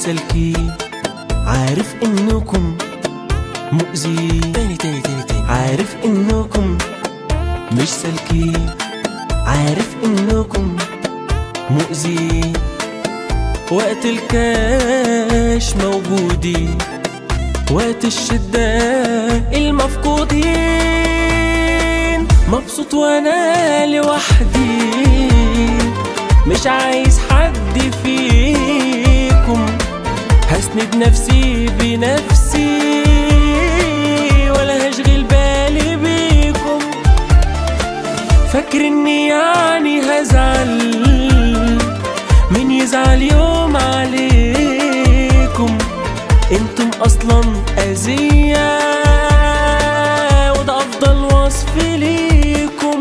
سالكين عارف انكم مؤذيين تاني تاني تاني تاني عارف انكم مش سالكين عارف انكم مؤذيين وقت الكاش موجودين وقت الشدة المفقودين مبسوط وانا لوحدي مش عايز حد فيكم هسند نفسي بنفسي ولا هشغل بالي بيكم فاكر اني يعني هزعل مين يزعل يوم عليكم انتم اصلا اذية وده افضل وصف ليكم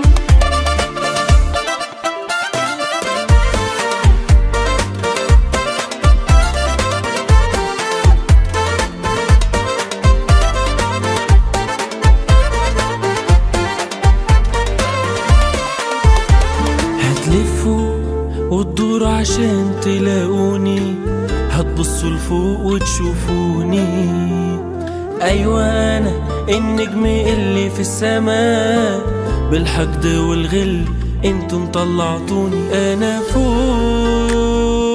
هتلفوا وتدوروا عشان تلاقوني هتبصوا لفوق وتشوفوني ايوه انا النجم اللي في السماء بالحقد والغل انتم طلعتوني انا فوق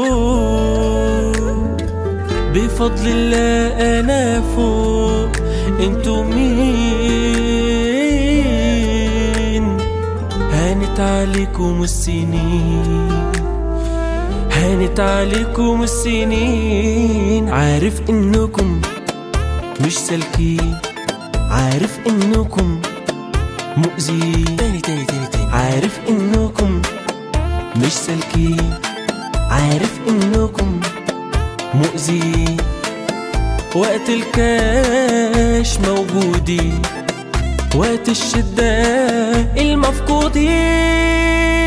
بفضل الله انا فوق انتم مين هانت عليكم السنين هانت عليكم السنين عارف انكم مش سالكين عارف انكم مؤذيين تاني تاني تاني تاني عارف انكم مش سالكين عارف انكم مؤذيين وقت الكاش موجودين وقت الشدة المفقودين